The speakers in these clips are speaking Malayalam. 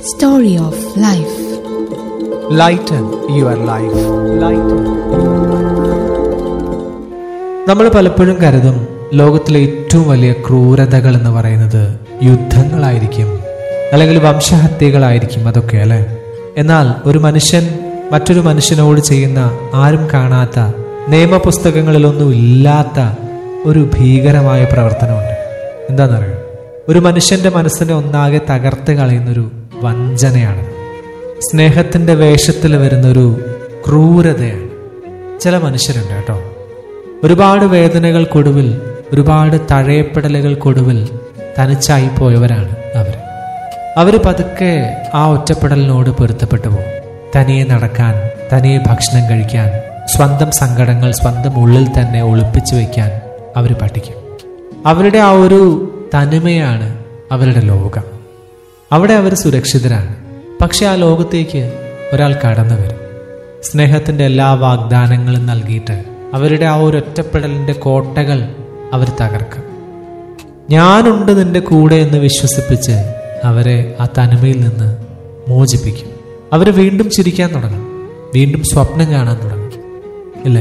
Story of Life. Lighten your life lighten നമ്മൾ പലപ്പോഴും കരുതും ലോകത്തിലെ ഏറ്റവും വലിയ ക്രൂരതകൾ എന്ന് പറയുന്നത് യുദ്ധങ്ങളായിരിക്കും അല്ലെങ്കിൽ വംശഹത്യകളായിരിക്കും അതൊക്കെ അല്ലെ എന്നാൽ ഒരു മനുഷ്യൻ മറ്റൊരു മനുഷ്യനോട് ചെയ്യുന്ന ആരും കാണാത്ത നിയമപുസ്തകങ്ങളിലൊന്നും ഇല്ലാത്ത ഒരു ഭീകരമായ പ്രവർത്തനമുണ്ട് എന്താണെന്നറിയോ ഒരു മനുഷ്യന്റെ മനസ്സിനെ ഒന്നാകെ തകർത്ത് കളയുന്നൊരു വഞ്ചനയാണ് സ്നേഹത്തിന്റെ വേഷത്തിൽ വരുന്നൊരു ക്രൂരതയാണ് ചില മനുഷ്യരുണ്ട് കേട്ടോ ഒരുപാട് വേദനകൾക്കൊടുവിൽ ഒരുപാട് തഴയപ്പെടലുകൾക്കൊടുവിൽ തനിച്ചായി പോയവരാണ് അവർ അവർ പതുക്കെ ആ ഒറ്റപ്പെടലിനോട് പൊരുത്തപ്പെട്ടു പോകും തനിയെ നടക്കാൻ തനിയെ ഭക്ഷണം കഴിക്കാൻ സ്വന്തം സങ്കടങ്ങൾ സ്വന്തം ഉള്ളിൽ തന്നെ ഒളിപ്പിച്ചു വയ്ക്കാൻ അവർ പഠിക്കും അവരുടെ ആ ഒരു തനിമയാണ് അവരുടെ ലോകം അവിടെ അവർ സുരക്ഷിതരാണ് പക്ഷെ ആ ലോകത്തേക്ക് ഒരാൾ കടന്നു വരും സ്നേഹത്തിന്റെ എല്ലാ വാഗ്ദാനങ്ങളും നൽകിയിട്ട് അവരുടെ ആ ഒരു ഒറ്റപ്പെടലിന്റെ കോട്ടകൾ അവർ തകർക്കും ഞാനുണ്ട് നിന്റെ കൂടെ എന്ന് വിശ്വസിപ്പിച്ച് അവരെ ആ തനിമയിൽ നിന്ന് മോചിപ്പിക്കും അവർ വീണ്ടും ചിരിക്കാൻ തുടങ്ങും വീണ്ടും സ്വപ്നം കാണാൻ തുടങ്ങും ഇല്ലേ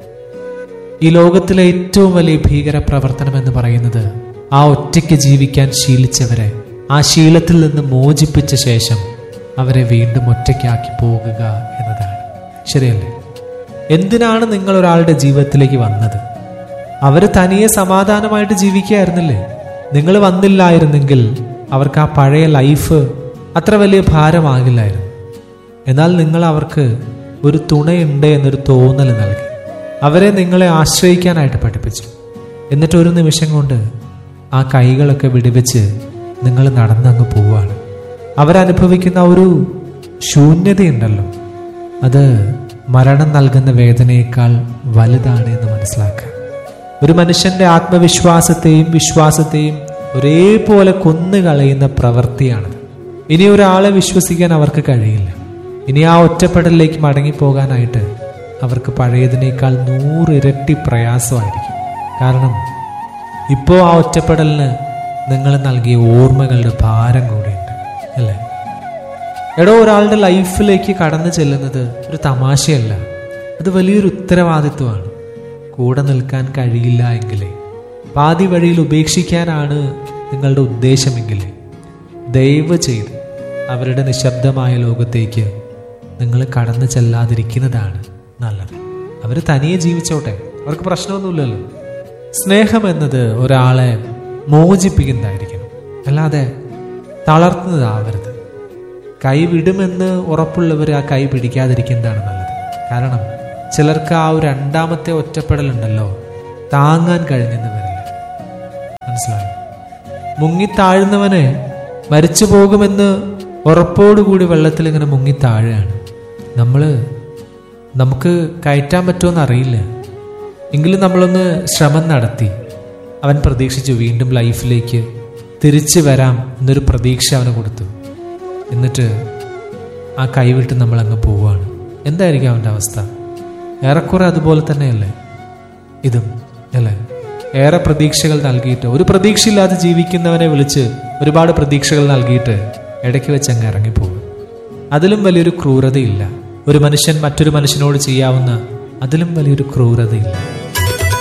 ഈ ലോകത്തിലെ ഏറ്റവും വലിയ ഭീകര പ്രവർത്തനം എന്ന് പറയുന്നത് ആ ഒറ്റയ്ക്ക് ജീവിക്കാൻ ശീലിച്ചവരെ ആ ശീലത്തിൽ നിന്ന് മോചിപ്പിച്ച ശേഷം അവരെ വീണ്ടും ഒറ്റയ്ക്കാക്കി പോകുക എന്നതാണ് ശരിയല്ലേ എന്തിനാണ് നിങ്ങൾ ഒരാളുടെ ജീവിതത്തിലേക്ക് വന്നത് അവർ തനിയെ സമാധാനമായിട്ട് ജീവിക്കുകയായിരുന്നില്ലേ നിങ്ങൾ വന്നില്ലായിരുന്നെങ്കിൽ അവർക്ക് ആ പഴയ ലൈഫ് അത്ര വലിയ ഭാരമാകില്ലായിരുന്നു എന്നാൽ നിങ്ങൾ അവർക്ക് ഒരു തുണയുണ്ട് എന്നൊരു തോന്നൽ നൽകി അവരെ നിങ്ങളെ ആശ്രയിക്കാനായിട്ട് പഠിപ്പിച്ചു എന്നിട്ട് ഒരു നിമിഷം കൊണ്ട് ആ കൈകളൊക്കെ വിടിവെച്ച് നിങ്ങൾ നടന്നങ്ങ് പോവാണ് അവരനുഭവിക്കുന്ന ഒരു ശൂന്യതയുണ്ടല്ലോ അത് മരണം നൽകുന്ന വേദനയേക്കാൾ വലുതാണ് എന്ന് മനസ്സിലാക്കുക ഒരു മനുഷ്യന്റെ ആത്മവിശ്വാസത്തെയും വിശ്വാസത്തെയും ഒരേപോലെ കൊന്നുകളയുന്ന പ്രവൃത്തിയാണത് ഇനി ഒരാളെ വിശ്വസിക്കാൻ അവർക്ക് കഴിയില്ല ഇനി ആ ഒറ്റപ്പെടലിലേക്ക് മടങ്ങിപ്പോകാനായിട്ട് അവർക്ക് പഴയതിനേക്കാൾ നൂറിരട്ടി പ്രയാസമായിരിക്കും കാരണം ഇപ്പോൾ ആ ഒറ്റപ്പെടലിന് നിങ്ങൾ നൽകിയ ഓർമ്മകളുടെ ഭാരം കൂടെയുണ്ട് അല്ലേ എടോ ഒരാളുടെ ലൈഫിലേക്ക് കടന്നു ചെല്ലുന്നത് ഒരു തമാശയല്ല അത് വലിയൊരു ഉത്തരവാദിത്വമാണ് കൂടെ നിൽക്കാൻ കഴിയില്ല എങ്കിലേ പാതി വഴിയിൽ ഉപേക്ഷിക്കാനാണ് നിങ്ങളുടെ ഉദ്ദേശമെങ്കിലേ ദയവ് ചെയ്ത് അവരുടെ നിശബ്ദമായ ലോകത്തേക്ക് നിങ്ങൾ കടന്നു ചെല്ലാതിരിക്കുന്നതാണ് നല്ലത് അവർ തനിയെ ജീവിച്ചോട്ടെ അവർക്ക് പ്രശ്നമൊന്നുമില്ലല്ലോ സ്നേഹം എന്നത് ഒരാളെ മോചിപ്പിക്കുന്നതായിരിക്കണം അല്ലാതെ തളർത്തുന്നതാവരുത് കൈ വിടുമെന്ന് ഉറപ്പുള്ളവർ ആ കൈ പിടിക്കാതിരിക്കുന്നതാണ് നല്ലത് കാരണം ചിലർക്ക് ആ ഒരു രണ്ടാമത്തെ ഒറ്റപ്പെടലുണ്ടല്ലോ താങ്ങാൻ കഴിഞ്ഞെന്ന് വരില്ല മനസ്സിലായോ മുങ്ങിത്താഴുന്നവനെ മരിച്ചു പോകുമെന്ന് ഉറപ്പോടുകൂടി വെള്ളത്തിൽ ഇങ്ങനെ മുങ്ങിത്താഴുകയാണ് നമ്മൾ നമുക്ക് കയറ്റാൻ പറ്റുമെന്ന് അറിയില്ല എങ്കിലും നമ്മളൊന്ന് ശ്രമം നടത്തി അവൻ പ്രതീക്ഷിച്ചു വീണ്ടും ലൈഫിലേക്ക് തിരിച്ചു വരാം എന്നൊരു പ്രതീക്ഷ അവന് കൊടുത്തു എന്നിട്ട് ആ കൈവിട്ട് നമ്മൾ അങ്ങ് പോവുകയാണ് എന്തായിരിക്കും അവൻ്റെ അവസ്ഥ ഏറെക്കുറെ അതുപോലെ തന്നെയല്ലേ ഇതും അല്ലേ ഏറെ പ്രതീക്ഷകൾ നൽകിയിട്ട് ഒരു പ്രതീക്ഷയില്ലാതെ ജീവിക്കുന്നവനെ വിളിച്ച് ഒരുപാട് പ്രതീക്ഷകൾ നൽകിയിട്ട് ഇടയ്ക്ക് വെച്ച് അങ്ങ് ഇറങ്ങിപ്പോകും അതിലും വലിയൊരു ക്രൂരതയില്ല ഒരു മനുഷ്യൻ മറ്റൊരു മനുഷ്യനോട് ചെയ്യാവുന്ന അതിലും വലിയൊരു ക്രൂരതയില്ല